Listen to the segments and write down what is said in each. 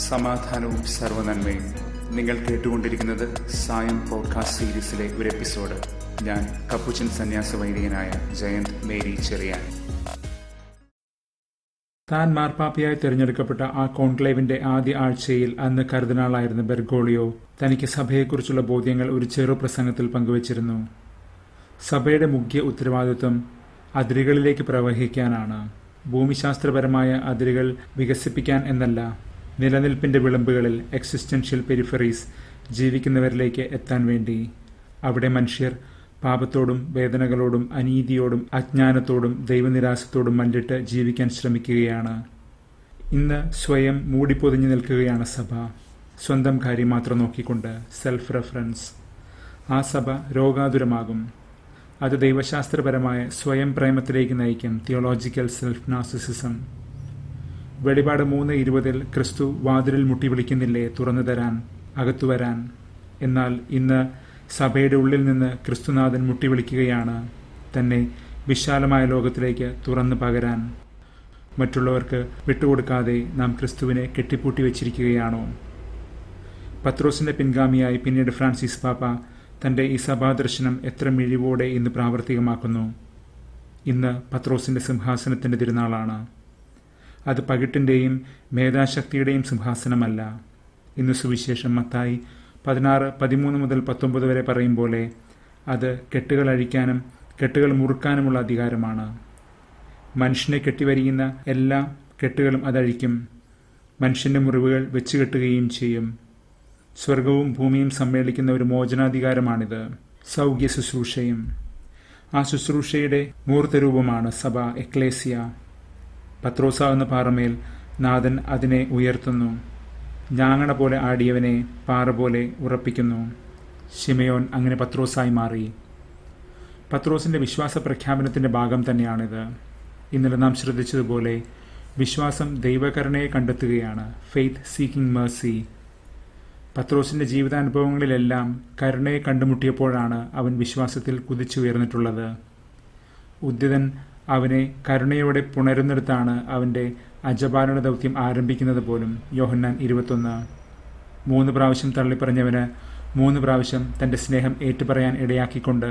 സമാധാനവും സർവനന്മയും നിങ്ങൾ കേട്ടുകൊണ്ടിരിക്കുന്നത് സായം പോഡ്കാസ്റ്റ് സീരീസിലെ ഒരു എപ്പിസോഡ് ഞാൻ കപ്പുച്ചൻ സന്യാസ വൈദികനായ ജയന്ത് മേരി ചെറിയാൻ താൻ മാർപ്പാപ്പയായി തിരഞ്ഞെടുക്കപ്പെട്ട ആ കോൺക്ലേവിന്റെ ആദ്യ ആഴ്ചയിൽ അന്ന് കർദിനാളായിരുന്ന ബെർഗോളിയോ തനിക്ക് സഭയെക്കുറിച്ചുള്ള ബോധ്യങ്ങൾ ഒരു ചെറു പ്രസംഗത്തിൽ പങ്കുവച്ചിരുന്നു സഭയുടെ മുഖ്യ ഉത്തരവാദിത്വം അതിരുകളിലേക്ക് പ്രവഹിക്കാനാണ് ഭൂമിശാസ്ത്രപരമായ അതിരുകൾ വികസിപ്പിക്കാൻ എന്നല്ല നിലനിൽപ്പിന്റെ വിളമ്പുകളിൽ എക്സിസ്റ്റൻഷ്യൽ പെരിഫറീസ് ജീവിക്കുന്നവരിലേക്ക് എത്താൻ വേണ്ടി അവിടെ മനുഷ്യർ പാപത്തോടും വേദനകളോടും അനീതിയോടും അജ്ഞാനത്തോടും ദൈവനിരാശത്തോടും മല്ലിട്ട് ജീവിക്കാൻ ശ്രമിക്കുകയാണ് ഇന്ന് സ്വയം മൂടിപ്പൊതിഞ്ഞു നിൽക്കുകയാണ് സഭ സ്വന്തം കാര്യം മാത്രം നോക്കിക്കൊണ്ട് സെൽഫ് റെഫറൻസ് ആ സഭ രോഗാതുരമാകും അത് ദൈവശാസ്ത്രപരമായ സ്വയം പ്രേമത്തിലേക്ക് നയിക്കും തിയോളജിക്കൽ സെൽഫ് നാസിസിസം വെളിപാട് മൂന്ന് ഇരുപതിൽ ക്രിസ്തു വാതിലിൽ മുട്ടി വിളിക്കുന്നില്ലേ തുറന്നു തരാൻ അകത്തു വരാൻ എന്നാൽ ഇന്ന് സഭയുടെ ഉള്ളിൽ നിന്ന് ക്രിസ്തുനാഥൻ മുട്ടി വിളിക്കുകയാണ് തന്നെ വിശാലമായ ലോകത്തിലേക്ക് തുറന്നു പകരാൻ മറ്റുള്ളവർക്ക് വിട്ടുകൊടുക്കാതെ നാം ക്രിസ്തുവിനെ കെട്ടിപ്പൂട്ടി വച്ചിരിക്കുകയാണോ പത്രോസിന്റെ പിൻഗാമിയായി പിന്നീട് ഫ്രാൻസിസ് പാപ്പ തന്റെ ഈ സഭാദർശനം എത്ര മിഴിവോടെ ഇന്ന് പ്രാവർത്തികമാക്കുന്നു ഇന്ന് പത്രോസിന്റെ സിംഹാസനത്തിന്റെ തിരുനാളാണ് അത് പകിട്ടിന്റെയും മേധാശക്തിയുടെയും സിംഹാസനമല്ല ഇന്ന് സുവിശേഷം മത്തായി പതിനാറ് പതിമൂന്ന് മുതൽ പത്തൊമ്പത് വരെ പറയും പോലെ അത് കെട്ടുകൾ അഴിക്കാനും കെട്ടുകൾ മുറുക്കാനുമുള്ള അധികാരമാണ് മനുഷ്യനെ കെട്ടിവരിയുന്ന എല്ലാ കെട്ടുകളും അതഴിക്കും മനുഷ്യന്റെ മുറിവുകൾ വെച്ച് കെട്ടുകയും ചെയ്യും സ്വർഗവും ഭൂമിയും സമ്മേളിക്കുന്ന ഒരു മോചനാധികാരമാണിത് സൗഖ്യ ശുശ്രൂഷയും ആ ശുശ്രൂഷയുടെ മൂർത്തരൂപമാണ് സഭ എക്ലേസിയ പത്രോസാവുന്ന പാറമേൽ നാഥൻ അതിനെ ഉയർത്തുന്നു ഞാങ്ങണ പോലെ ആടിയവനെ പാറ പോലെ ഉറപ്പിക്കുന്നു ഷിമയോൻ അങ്ങനെ പത്രോസായി മാറി പത്രോസിന്റെ വിശ്വാസ പ്രഖ്യാപനത്തിന്റെ ഭാഗം തന്നെയാണിത് ഇന്നലെ നാം ശ്രദ്ധിച്ചതുപോലെ വിശ്വാസം ദൈവകരുണയെ കണ്ടെത്തുകയാണ് ഫെയ്ത്ത് സീക്കിംഗ് മേഴ്സി പത്രോസിന്റെ ജീവിതാനുഭവങ്ങളിലെല്ലാം കരുണയെ കണ്ടുമുട്ടിയപ്പോഴാണ് അവൻ വിശ്വാസത്തിൽ കുതിച്ചുയർന്നിട്ടുള്ളത് ഉദ്യതൻ അവനെ കരുണയോടെ പുണരുന്നിടത്താണ് അവന്റെ അജപാലന ദൗത്യം ആരംഭിക്കുന്നത് പോലും യോഹന്നാൻ ഇരുപത്തൊന്ന് മൂന്ന് പ്രാവശ്യം തള്ളിപ്പറഞ്ഞവന് മൂന്ന് പ്രാവശ്യം തന്റെ സ്നേഹം ഏറ്റുപറയാൻ ഇടയാക്കിക്കൊണ്ട്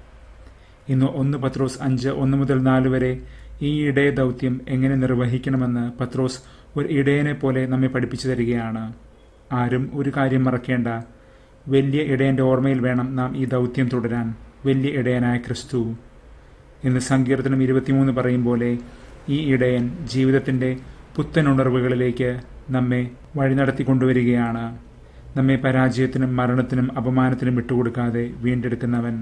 ഇന്ന് ഒന്ന് പത്രോസ് അഞ്ച് ഒന്ന് മുതൽ നാല് വരെ ഈ ഇടയ ദൗത്യം എങ്ങനെ നിർവഹിക്കണമെന്ന് പത്രോസ് ഒരു ഇടയനെ പോലെ നമ്മെ പഠിപ്പിച്ചു തരികയാണ് ആരും ഒരു കാര്യം മറക്കേണ്ട വലിയ ഇടയന്റെ ഓർമ്മയിൽ വേണം നാം ഈ ദൗത്യം തുടരാൻ വലിയ ഇടയനായ ക്രിസ്തു ഇന്ന് സങ്കീർത്തനം ഇരുപത്തിമൂന്ന് പറയും പോലെ ഈ ഇടയൻ ജീവിതത്തിന്റെ പുത്തൻ ഉണർവുകളിലേക്ക് നമ്മെ വഴി നടത്തിക്കൊണ്ടുവരികയാണ് നമ്മെ പരാജയത്തിനും മരണത്തിനും അപമാനത്തിനും വിട്ടുകൊടുക്കാതെ വീണ്ടെടുക്കുന്നവൻ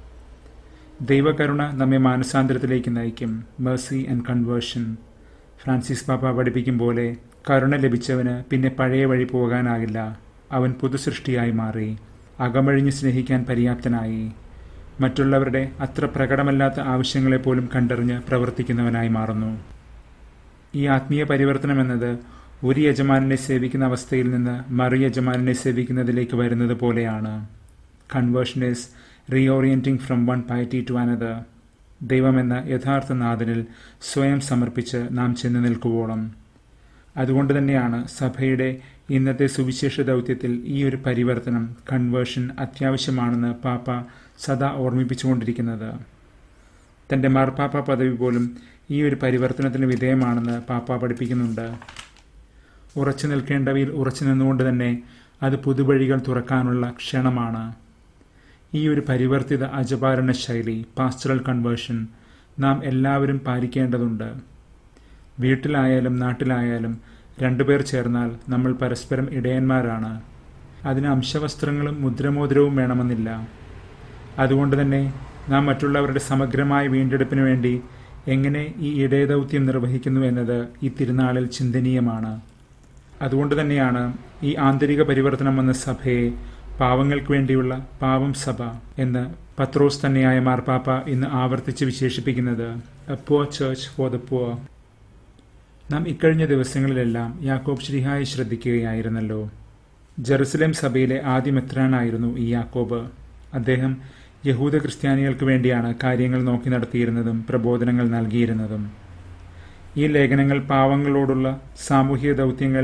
ദൈവകരുണ നമ്മെ മാനസാന്തരത്തിലേക്ക് നയിക്കും മേഴ്സി ആൻഡ് കൺവേർഷൻ ഫ്രാൻസിസ് പാപ്പ പഠിപ്പിക്കും പോലെ കരുണ ലഭിച്ചവന് പിന്നെ പഴയ വഴി പോകാനാകില്ല അവൻ പുതുസൃഷ്ടിയായി മാറി അകമഴിഞ്ഞ് സ്നേഹിക്കാൻ പര്യാപ്തനായി മറ്റുള്ളവരുടെ അത്ര പ്രകടമല്ലാത്ത ആവശ്യങ്ങളെപ്പോലും കണ്ടറിഞ്ഞ് പ്രവർത്തിക്കുന്നവനായി മാറുന്നു ഈ ആത്മീയ പരിവർത്തനം എന്നത് ഒരു യജമാനെ സേവിക്കുന്ന അവസ്ഥയിൽ നിന്ന് മറു യജമാനെ സേവിക്കുന്നതിലേക്ക് വരുന്നത് പോലെയാണ് conversion is reorienting from one പയറ്റി ടു അനദർ ദൈവമെന്ന യഥാർത്ഥ നാഥനിൽ സ്വയം സമർപ്പിച്ച് നാം ചെന്ന് നിൽക്കുവോളം അതുകൊണ്ട് തന്നെയാണ് സഭയുടെ ഇന്നത്തെ സുവിശേഷ ദൗത്യത്തിൽ ഈ ഒരു പരിവർത്തനം കൺവേർഷൻ അത്യാവശ്യമാണെന്ന് പാപ്പ സദാ ഓർമ്മിപ്പിച്ചുകൊണ്ടിരിക്കുന്നത് തന്റെ മാർപ്പാപ്പ പദവി പോലും ഈ ഒരു പരിവർത്തനത്തിന് വിധേയമാണെന്ന് പാപ്പ പഠിപ്പിക്കുന്നുണ്ട് ഉറച്ചു നിൽക്കേണ്ടവയിൽ ഉറച്ചു നിന്നുകൊണ്ട് തന്നെ അത് പുതുവഴികൾ തുറക്കാനുള്ള ക്ഷണമാണ് ഈ ഒരു പരിവർത്തിത അജപാരണ ശൈലി പാസ്റ്ററൽ കൺവേർഷൻ നാം എല്ലാവരും പാലിക്കേണ്ടതുണ്ട് വീട്ടിലായാലും നാട്ടിലായാലും രണ്ടുപേർ ചേർന്നാൽ നമ്മൾ പരസ്പരം ഇടയന്മാരാണ് അതിന് അംശവസ്ത്രങ്ങളും മുദ്രമോതിരവും വേണമെന്നില്ല അതുകൊണ്ട് തന്നെ നാം മറ്റുള്ളവരുടെ സമഗ്രമായ വീണ്ടെടുപ്പിനു വേണ്ടി എങ്ങനെ ഈ ഇടയദൗത്യം നിർവഹിക്കുന്നു എന്നത് ഈ തിരുനാളിൽ ചിന്തനീയമാണ് അതുകൊണ്ട് തന്നെയാണ് ഈ ആന്തരിക പരിവർത്തനം എന്ന സഭയെ പാവങ്ങൾക്ക് വേണ്ടിയുള്ള പാവം സഭ എന്ന് പത്രോസ് തന്നെയായ മാർപ്പാപ്പ ഇന്ന് ആവർത്തിച്ച് വിശേഷിപ്പിക്കുന്നത് a poor church for the poor നാം ഇക്കഴിഞ്ഞ ദിവസങ്ങളിലെല്ലാം യാക്കോബ് ശ്രീഹായി ശ്രദ്ധിക്കുകയായിരുന്നല്ലോ ജെറുസലേം സഭയിലെ ആദ്യ മെത്രാനായിരുന്നു ഈ യാക്കോബ് അദ്ദേഹം യഹൂദ ക്രിസ്ത്യാനികൾക്ക് വേണ്ടിയാണ് കാര്യങ്ങൾ നോക്കി നടത്തിയിരുന്നതും പ്രബോധനങ്ങൾ നൽകിയിരുന്നതും ഈ ലേഖനങ്ങൾ പാവങ്ങളോടുള്ള സാമൂഹിക ദൗത്യങ്ങൾ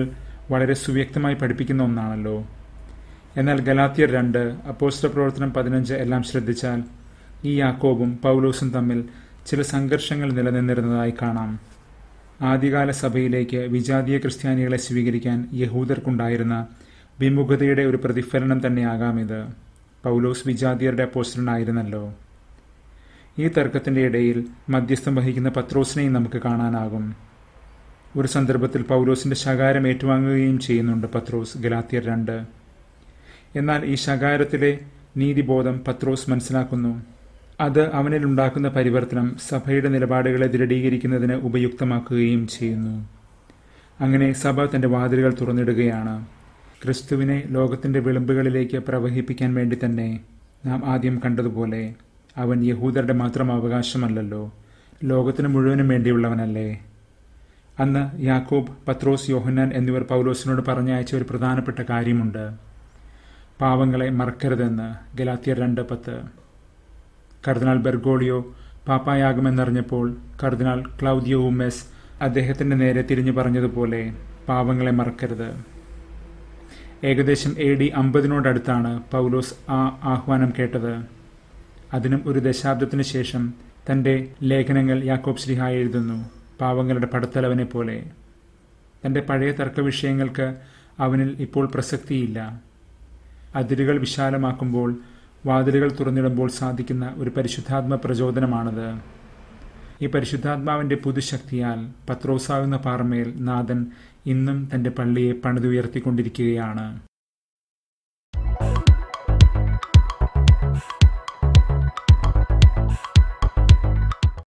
വളരെ സുവ്യക്തമായി പഠിപ്പിക്കുന്ന ഒന്നാണല്ലോ എന്നാൽ ഗലാത്തിയർ രണ്ട് അപ്പോസ്റ്റ പ്രവർത്തനം പതിനഞ്ച് എല്ലാം ശ്രദ്ധിച്ചാൽ ഈ യാക്കോബും പൗലോസും തമ്മിൽ ചില സംഘർഷങ്ങൾ നിലനിന്നിരുന്നതായി കാണാം ആദ്യകാല സഭയിലേക്ക് വിജാതീയ ക്രിസ്ത്യാനികളെ സ്വീകരിക്കാൻ യഹൂദർക്കുണ്ടായിരുന്ന വിമുഖതയുടെ ഒരു പ്രതിഫലനം തന്നെയാകാം ഇത് പൗലോസ് വിജാതിയരുടെ അപ്പോസ്റ്റലനായിരുന്നല്ലോ ഈ തർക്കത്തിന്റെ ഇടയിൽ മധ്യസ്ഥം വഹിക്കുന്ന പത്രോസിനെയും നമുക്ക് കാണാനാകും ഒരു സന്ദർഭത്തിൽ പൗലോസിന്റെ ശകാരം ഏറ്റുവാങ്ങുകയും ചെയ്യുന്നുണ്ട് പത്രോസ് ഗലാത്തിയർ രണ്ട് എന്നാൽ ഈ ശകാരത്തിലെ നീതിബോധം പത്രോസ് മനസ്സിലാക്കുന്നു അത് അവനിൽ ഉണ്ടാക്കുന്ന പരിവർത്തനം സഭയുടെ നിലപാടുകളെ ദൃഢീകരിക്കുന്നതിന് ഉപയുക്തമാക്കുകയും ചെയ്യുന്നു അങ്ങനെ സഭ തന്റെ വാതിലുകൾ തുറന്നിടുകയാണ് ക്രിസ്തുവിനെ ലോകത്തിന്റെ വിളിമ്പുകളിലേക്ക് പ്രവഹിപ്പിക്കാൻ വേണ്ടി തന്നെ നാം ആദ്യം കണ്ടതുപോലെ അവൻ യഹൂദരുടെ മാത്രം അവകാശമല്ലല്ലോ ലോകത്തിന് മുഴുവനും വേണ്ടിയുള്ളവനല്ലേ അന്ന് യാക്കോബ് പത്രോസ് യോഹന്നാൻ എന്നിവർ പൗലോസിനോട് പറഞ്ഞയച്ച ഒരു പ്രധാനപ്പെട്ട കാര്യമുണ്ട് പാവങ്ങളെ മറക്കരുതെന്ന് ഗലാത്തിയർ രണ്ട് പത്ത് കർദിനാൾ ബെർഗോളിയോ പാപ്പായാകുമെന്നറിഞ്ഞപ്പോൾ കർദിനാൾ ക്ലൗദിയോ ഉമെസ് അദ്ദേഹത്തിന്റെ നേരെ തിരിഞ്ഞു പറഞ്ഞതുപോലെ പാവങ്ങളെ മറക്കരുത് ഏകദേശം എ ഡി അമ്പതിനോടടുത്താണ് പൗലോസ് ആ ആഹ്വാനം കേട്ടത് അതിനും ഒരു ദശാബ്ദത്തിനു ശേഷം തന്റെ ലേഖനങ്ങൾ യാക്കോബ് ശ്രീഹായ എഴുതുന്നു പാവങ്ങളുടെ പടത്തലവനെ പോലെ തന്റെ പഴയ തർക്ക വിഷയങ്ങൾക്ക് അവനിൽ ഇപ്പോൾ പ്രസക്തിയില്ല അതിരുകൾ വിശാലമാക്കുമ്പോൾ വാതിലുകൾ തുറന്നിടുമ്പോൾ സാധിക്കുന്ന ഒരു പരിശുദ്ധാത്മ പ്രചോദനമാണത് ഈ പരിശുദ്ധാത്മാവിന്റെ പുതുശക്തിയാൽ പത്രോസാകുന്ന പാറമേൽ നാഥൻ ഇന്നും തന്റെ പള്ളിയെ പണിതുയർത്തിക്കൊണ്ടിരിക്കുകയാണ്